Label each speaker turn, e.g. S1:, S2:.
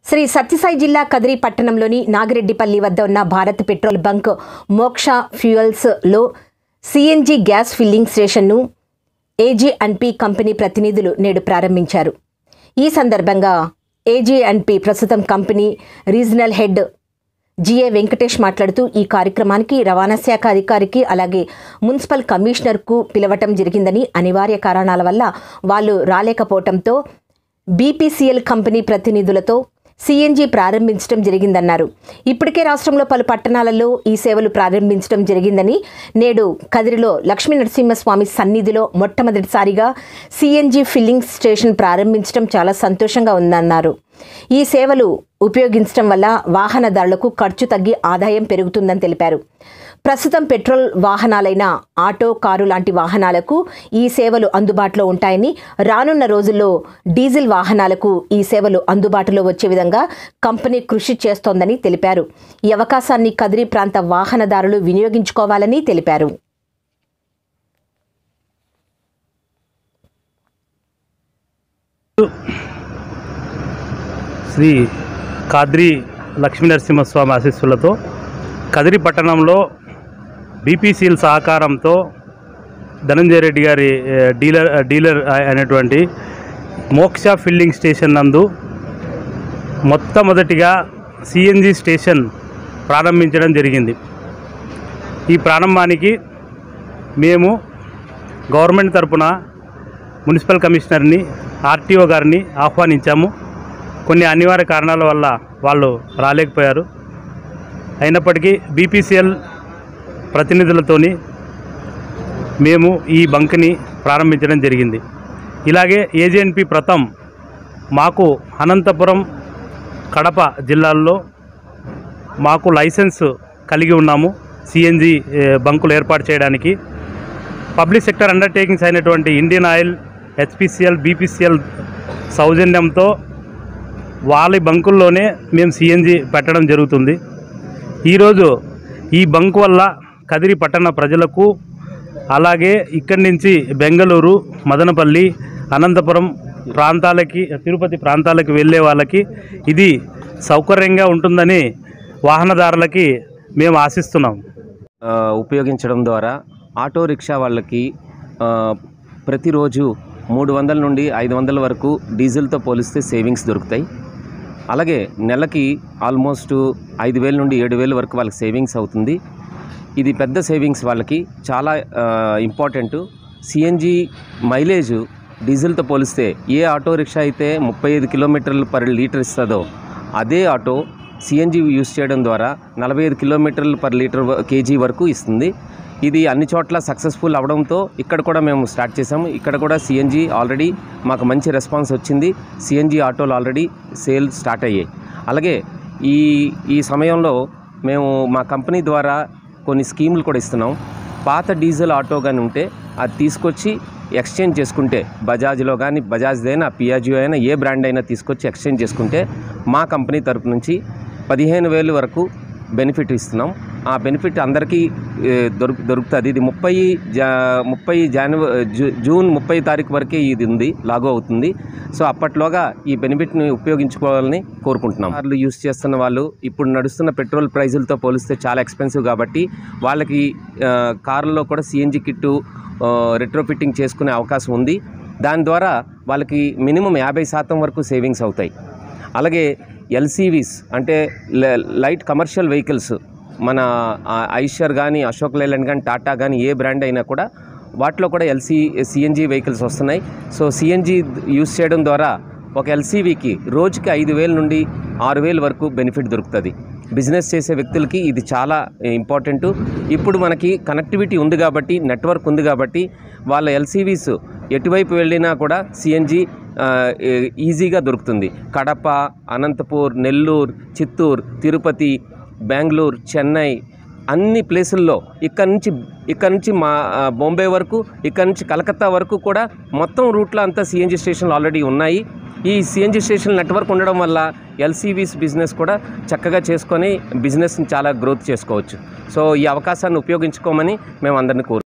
S1: శ్రీ సత్యసాయి జిల్లా కదిరి పట్టణంలోని నాగిరెడ్డిపల్లి వద్ద ఉన్న భారత్ పెట్రోల్ బంక్ మోక్ష ఫ్యూయల్స్లో సిఎన్జి గ్యాస్ ఫిల్లింగ్ స్టేషన్ను ఏజీ అండ్ పి కంపెనీ ప్రతినిధులు నేడు ప్రారంభించారు ఈ సందర్భంగా ఏజీ అండ్ పి ప్రస్తుతం company regional head GA Venkatesh మాట్లాడుతూ ఈ కార్యక్రమానికి రవాణా శాఖ అధికారికి అలాగే మున్సిపల్ కమిషనర్కు పిలవటం జరిగిందని అనివార్య కారణాల వల్ల వాళ్ళు రాలేకపోవటంతో బీపీసీఎల్ కంపెనీ ప్రతినిధులతో సీఎన్జీ ప్రారంభించడం జరిగిందన్నారు ఇప్పటికే రాష్ట్రంలో పలు పట్టణాలలో ఈ సేవలు ప్రారంభించడం జరిగిందని నేడు కదిరిలో లక్ష్మీ నరసింహస్వామి సన్నిధిలో మొట్టమొదటిసారిగా సీఎన్జీ ఫిల్లింగ్ స్టేషన్ ప్రారంభించడం చాలా సంతోషంగా ఉందన్నారు ఈ సేవలు ఉపయోగించడం వల్ల వాహనదారులకు ఖర్చు తగ్గి ఆదాయం పెరుగుతుందని తెలిపారు ప్రస్తుతం పెట్రోల్ వాహనాలైన ఆటో కారు లాంటి వాహనాలకు ఈ సేవలు అందుబాటులో ఉంటాయని రానున్న రోజుల్లో డీజిల్ వాహనాలకు ఈ సేవలు అందుబాటులో వచ్చే విధంగా కంపెనీ కృషి చేస్తోందని తెలిపారు ఈ అవకాశాన్ని కదిరి ప్రాంత వాహనదారులు వినియోగించుకోవాలని తెలిపారు
S2: శ్రీ కాద్రి లక్ష్మీనరసింహస్వామి ఆశీస్సులతో కదిరి పట్టణంలో బీపీసీఎల్ సహకారంతో ధనంజయ రెడ్డి గారి ఏ, డీలర్ డీలర్ అయినటువంటి మోక్ష ఫిల్లింగ్ స్టేషన్ నందు మొట్టమొదటిగా సిఎన్జి స్టేషన్ ప్రారంభించడం జరిగింది ఈ ప్రారంభానికి మేము గవర్నమెంట్ తరపున మున్సిపల్ కమిషనర్ని ఆర్టీఓ గారిని ఆహ్వానించాము కొన్ని అనివార్య కారణాల వల్ల వాళ్ళు రాలేకపోయారు అయినప్పటికీ బీపీసీఎల్ ప్రతినిధులతోని మేము ఈ బంక్ని ప్రారంభించడం జరిగింది ఇలాగే ఏజెన్పి ప్రథమ్ మాకు అనంతపురం కడప జిల్లాల్లో మాకు లైసెన్స్ కలిగి ఉన్నాము సిఎన్జి బంకులు ఏర్పాటు చేయడానికి పబ్లిక్ సెక్టర్ అండర్టేకింగ్స్ అయినటువంటి ఇండియన్ ఆయిల్ హెచ్పిసిఎల్ బీపీసీఎల్ సౌజన్యంతో వాళ్ళ బంకుల్లోనే మేము సిఎన్జి పెట్టడం జరుగుతుంది ఈరోజు ఈ బంక్ వల్ల కదిరి పట్టణ ప్రజలకు అలాగే ఇక్కడి నుంచి బెంగళూరు మదనపల్లి అనంతపురం ప్రాంతాలకి తిరుపతి ప్రాంతాలకు వెళ్ళే వాళ్ళకి ఇది సౌకర్యంగా ఉంటుందని వాహనదారులకి మేము ఆశిస్తున్నాం
S3: ఆ, ఉపయోగించడం ద్వారా ఆటో రిక్షా వాళ్ళకి ఆ, ప్రతిరోజు మూడు వందల నుండి ఐదు వందల వరకు డీజిల్తో పోలిస్తే సేవింగ్స్ దొరుకుతాయి అలాగే నెలకి ఆల్మోస్ట్ ఐదు వేల నుండి ఏడు వేల వరకు వాళ్ళకి సేవింగ్స్ అవుతుంది ఇది పెద్ద సేవింగ్స్ వాళ్ళకి చాలా ఇంపార్టెంట్ సిఎన్జి మైలేజ్ డీజిల్తో పోలిస్తే ఏ ఆటో రిక్షా అయితే ముప్పై ఐదు కిలోమీటర్లు పర్ లీటర్ ఇస్తుందో అదే ఆటో సిఎన్జి యూస్ చేయడం ద్వారా నలభై ఐదు కిలోమీటర్లు పర్ లీటర్ వ- కేజీ వరకు ఇస్తుంది ఇది అన్ని చోట్ల సక్సెస్ఫుల్ అవడంతో ఇక్కడ కూడా మేము స్టార్ట్ చేసాము ఇక్కడ కూడా సిఎన్జి ఆల్రెడీ మాకు మంచి రెస్పాన్స్ వచ్చింది సిఎన్జి ఆటోలు ఆల్రెడీ సేల్ స్టార్ట్ అయ్యాయి అలాగే ఈ ఈ సమయంలో మేము మా కంపెనీ ద్వారా కొన్ని స్కీములు కూడా ఇస్తున్నాం పాత డీజిల్ ఆటో కానీ ఉంటే అది తీసుకొచ్చి ఎక్స్చేంజ్ చేసుకుంటే బజాజ్లో కానీ బజాజ్దైనా పియాజియో అయినా ఏ బ్రాండ్ అయినా తీసుకొచ్చి ఎక్స్చేంజ్ చేసుకుంటే మా కంపెనీ తరపు నుంచి పదిహేను వేలు వరకు బెనిఫిట్ ఇస్తున్నాం ఆ బెనిఫిట్ అందరికీ ఏ, దొరుకు దొరుకుతుంది ఇది ముప్పై జా ముప్పై జనవరి జూ జూన్ ముప్పై తారీఖు వరకే ఇది ఉంది లాగో అవుతుంది సో అప్పట్లోగా ఈ బెనిఫిట్ని ఉపయోగించుకోవాలని కోరుకుంటున్నాం కార్లు యూస్ చేస్తున్న వాళ్ళు ఇప్పుడు నడుస్తున్న పెట్రోల్ ప్రైజులతో పోలిస్తే చాలా ఎక్స్పెన్సివ్ కాబట్టి వాళ్ళకి ఆ, కార్లలో కూడా సిఎన్జి కిట్టు రెట్రోఫిట్టింగ్ చేసుకునే అవకాశం ఉంది దాని ద్వారా వాళ్ళకి మినిమం యాభై శాతం వరకు సేవింగ్స్ అవుతాయి అలాగే ఎల్సీవీస్ అంటే లై- లైట్ కమర్షియల్ వెహికల్స్ మన ఆ, ఐషర్ కానీ అశోక్ లేలాండ్ కానీ టాటా కానీ ఏ బ్రాండ్ అయినా కూడా వాటిలో కూడా ఎల్సీ సిఎన్జి వెహికల్స్ వస్తున్నాయి సో సిఎన్జి యూస్ చేయడం ద్వారా ఒక ఎల్సీవీకి రోజుకి ఐదు వేల నుండి ఆరు వేల వరకు బెనిఫిట్ దొరుకుతుంది బిజినెస్ చేసే వ్యక్తులకి ఇది చాలా ఇంపార్టెంట్ ఇప్పుడు మనకి కనెక్టివిటీ ఉంది కాబట్టి నెట్వర్క్ ఉంది కాబట్టి వాళ్ళ ఎల్సీవీస్ ఎటువైపు వెళ్ళినా కూడా సిఎన్జి ఈజీగా దొరుకుతుంది కడప అనంతపూర్ నెల్లూరు చిత్తూరు తిరుపతి బెంగళూరు చెన్నై అన్ని ప్లేసుల్లో ఇక్కడ నుంచి ఇక్కడ నుంచి మా ఆ, బాంబే వరకు ఇక్కడ నుంచి కలకత్తా వరకు కూడా మొత్తం రూట్లో అంతా సిఎన్జి స్టేషన్లు ఆల్రెడీ ఉన్నాయి ఈ సిఎన్జి స్టేషన్ నెట్వర్క్ ఉండడం వల్ల ఎల్సీవీస్ బిజినెస్ కూడా చక్కగా చేసుకొని బిజినెస్ని చాలా గ్రోత్ చేసుకోవచ్చు సో ఈ అవకాశాన్ని ఉపయోగించుకోమని మేము అందరినీ కోరు